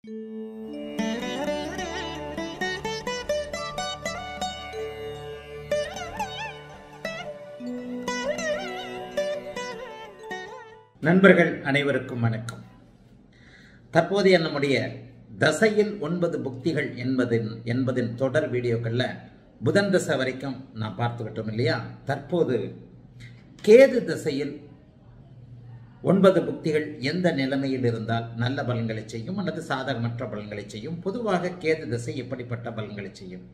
நண்பர்கள் அனைவருக்கும் வணக்கம் தற்போதைய நம்முடைய தசையில் ஒன்பது புக்திகள் என்பதின் என்பதின் தொடர் வீடியோக்களில் புதன் தசை வரைக்கும் நான் பார்த்துக்கிட்டோம் இல்லையா தற்போது கேது தசையில் ஒன்பது புக்திகள் எந்த நிலைமையில் இருந்தால் நல்ல பலன்களை செய்யும் அல்லது சாதகமற்ற பலன்களை செய்யும் பொதுவாக கேது தசை எப்படிப்பட்ட பலன்களை செய்யும்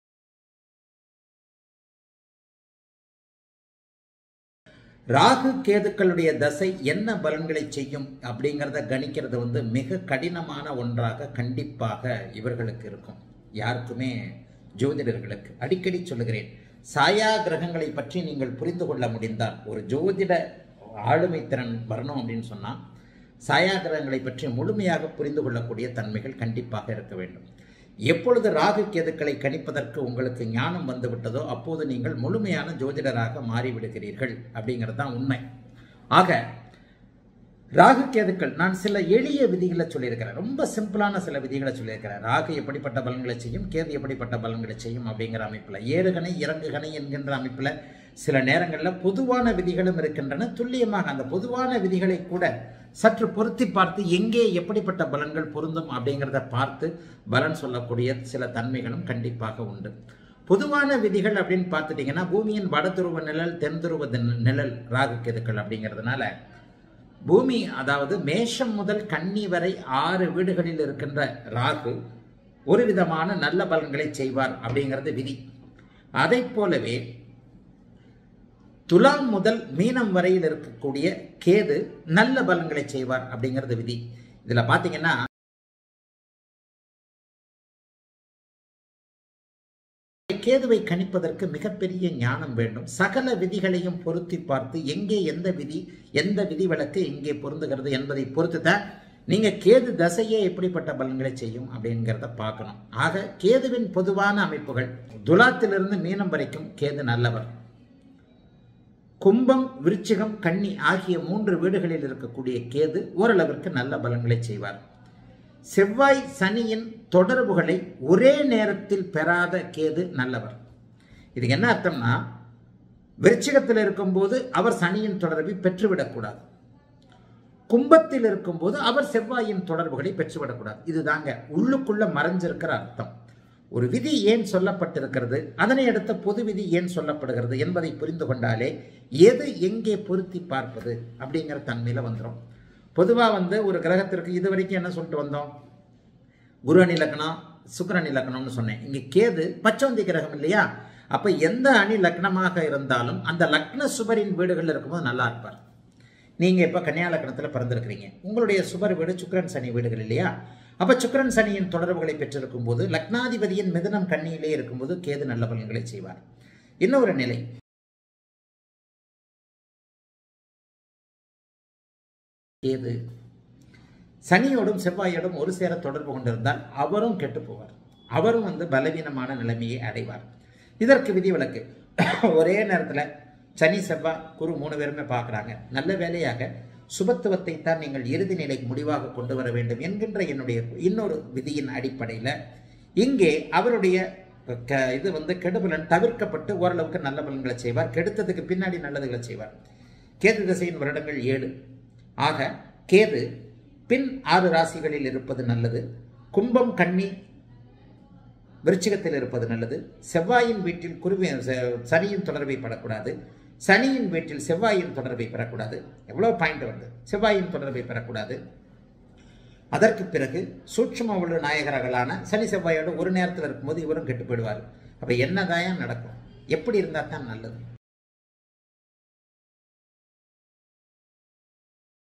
ராகு கேதுக்களுடைய தசை என்ன பலன்களை செய்யும் அப்படிங்கிறத கணிக்கிறது வந்து மிக கடினமான ஒன்றாக கண்டிப்பாக இவர்களுக்கு இருக்கும் யாருக்குமே ஜோதிடர்களுக்கு அடிக்கடி சொல்லுகிறேன் சாயா கிரகங்களை பற்றி நீங்கள் புரிந்து கொள்ள முடிந்தால் ஒரு ஜோதிட ஆளுமை திறன் வரணும் அப்படின்னு சொன்னால் சாயா கிரகங்களை பற்றி முழுமையாக புரிந்து கொள்ளக்கூடிய தன்மைகள் கண்டிப்பாக இருக்க வேண்டும் எப்பொழுது ராகு கேதுக்களை கணிப்பதற்கு உங்களுக்கு ஞானம் வந்து விட்டதோ அப்போது நீங்கள் முழுமையான ஜோதிடராக மாறிவிடுகிறீர்கள் அப்படிங்கிறது தான் உண்மை ஆக ராகு கேதுக்கள் நான் சில எளிய விதிகளை சொல்லியிருக்கிறேன் ரொம்ப சிம்பிளான சில விதிகளை சொல்லியிருக்கிறேன் ராகு எப்படிப்பட்ட பலன்களை செய்யும் கேது எப்படிப்பட்ட பலன்களை செய்யும் அப்படிங்கிற அமைப்பில் ஏறுகணை இறங்குகணை என்கின்ற அமைப்பில் சில நேரங்களில் பொதுவான விதிகளும் இருக்கின்றன துல்லியமாக அந்த பொதுவான விதிகளை கூட சற்று பொருத்தி பார்த்து எங்கே எப்படிப்பட்ட பலன்கள் பொருந்தும் அப்படிங்கிறத பார்த்து பலன் சொல்லக்கூடிய சில தன்மைகளும் கண்டிப்பாக உண்டு பொதுவான விதிகள் அப்படின்னு பார்த்துட்டிங்கன்னா பூமியின் வடதுருவ நிழல் தென் துருவ நிழல் ராகு கேதுக்கள் அப்படிங்கிறதுனால பூமி அதாவது மேஷம் முதல் கன்னி வரை ஆறு வீடுகளில் இருக்கின்ற ராகு ஒரு விதமான நல்ல பலன்களை செய்வார் அப்படிங்கிறது விதி அதை போலவே துலாம் முதல் மீனம் வரையில் இருக்கக்கூடிய கேது நல்ல பலன்களை செய்வார் அப்படிங்கிறது விதி இதுல பாத்தீங்கன்னா கேதுவை கணிப்பதற்கு மிகப்பெரிய ஞானம் வேண்டும் சகல விதிகளையும் பொருத்தி பார்த்து எங்கே எந்த விதி எந்த விதி விளக்கு எங்கே பொருந்துகிறது என்பதை பொறுத்து தான் நீங்க கேது தசையே எப்படிப்பட்ட பலன்களை செய்யும் அப்படிங்கிறத பார்க்கணும் ஆக கேதுவின் பொதுவான அமைப்புகள் துலாத்திலிருந்து மீனம் வரைக்கும் கேது நல்லவர் கும்பம் விருச்சிகம் கன்னி ஆகிய மூன்று வீடுகளில் இருக்கக்கூடிய கேது ஓரளவிற்கு நல்ல பலன்களை செய்வார் செவ்வாய் சனியின் தொடர்புகளை ஒரே நேரத்தில் பெறாத கேது நல்லவர் இதுக்கு என்ன அர்த்தம்னா விருச்சிகத்தில் இருக்கும்போது அவர் சனியின் தொடர்பை பெற்றுவிடக்கூடாது கும்பத்தில் இருக்கும்போது அவர் செவ்வாயின் தொடர்புகளை பெற்றுவிடக்கூடாது இதுதாங்க உள்ளுக்குள்ள மறைஞ்சிருக்கிற அர்த்தம் ஒரு விதி ஏன் சொல்லப்பட்டிருக்கிறது அதனை அடுத்த பொது விதி ஏன் சொல்லப்படுகிறது என்பதை புரிந்து கொண்டாலே எது எங்கே பொருத்தி பார்ப்பது அப்படிங்கிற தன்மையில் வந்துடும் பொதுவாக வந்து ஒரு கிரகத்திற்கு இது வரைக்கும் என்ன சொல்லிட்டு வந்தோம் குரு அணி லக்னம் சுக்கரன் லக்னம்னு சொன்னேன் இங்கே கேது பச்சவந்தி கிரகம் இல்லையா அப்போ எந்த அணி லக்னமாக இருந்தாலும் அந்த லக்ன சுபரின் வீடுகளில் இருக்கும்போது நல்லா இருப்பார் நீங்கள் இப்போ கன்னியா லக்னத்தில் பிறந்திருக்கிறீங்க உங்களுடைய சுபர் வீடு சுக்கரன் சனி வீடுகள் இல்லையா அப்போ சுக்கரன் சனியின் தொடர்புகளை பெற்றிருக்கும் போது லக்னாதிபதியின் மிதனம் கண்ணியிலே இருக்கும்போது கேது நல்ல பலன்களை செய்வார் இன்னொரு நிலை கேது சனியோடும் செவ்வாயோடும் ஒரு சேர தொடர்பு கொண்டிருந்தால் அவரும் கெட்டு போவார் அவரும் வந்து பலவீனமான நிலைமையை அடைவார் இதற்கு விதிவிலக்கு ஒரே நேரத்தில் சனி செவ்வாய் குரு மூணு பேருமே பார்க்குறாங்க நல்ல வேலையாக சுபத்துவத்தை தான் நீங்கள் இறுதி நிலைக்கு முடிவாக கொண்டு வர வேண்டும் என்கின்ற என்னுடைய இன்னொரு விதியின் அடிப்படையில் இங்கே அவருடைய இது வந்து கெடுபலன் தவிர்க்கப்பட்டு ஓரளவுக்கு நல்ல பலன்களை செய்வார் கெடுத்ததுக்கு பின்னாடி நல்லதுகளை செய்வார் கேது திசையின் வருடங்கள் ஏழு ஆக கேது பின் ஆறு ராசிகளில் இருப்பது நல்லது கும்பம் கன்னி விருச்சிகத்தில் இருப்பது நல்லது செவ்வாயின் வீட்டில் குருவி சனியின் தொடர்பை படக்கூடாது சனியின் வீட்டில் செவ்வாயின் தொடர்பை பெறக்கூடாது எவ்வளோ பாயிண்ட் வருது செவ்வாயின் தொடர்பை பெறக்கூடாது அதற்கு பிறகு சூட்சம உள்ள நாயகர்களான சனி செவ்வாயோடு ஒரு நேரத்தில் இருக்கும்போது இவரும் கெட்டு போயிடுவார் அப்போ என்னதான் நடக்கும் எப்படி இருந்தால் தான் நல்லது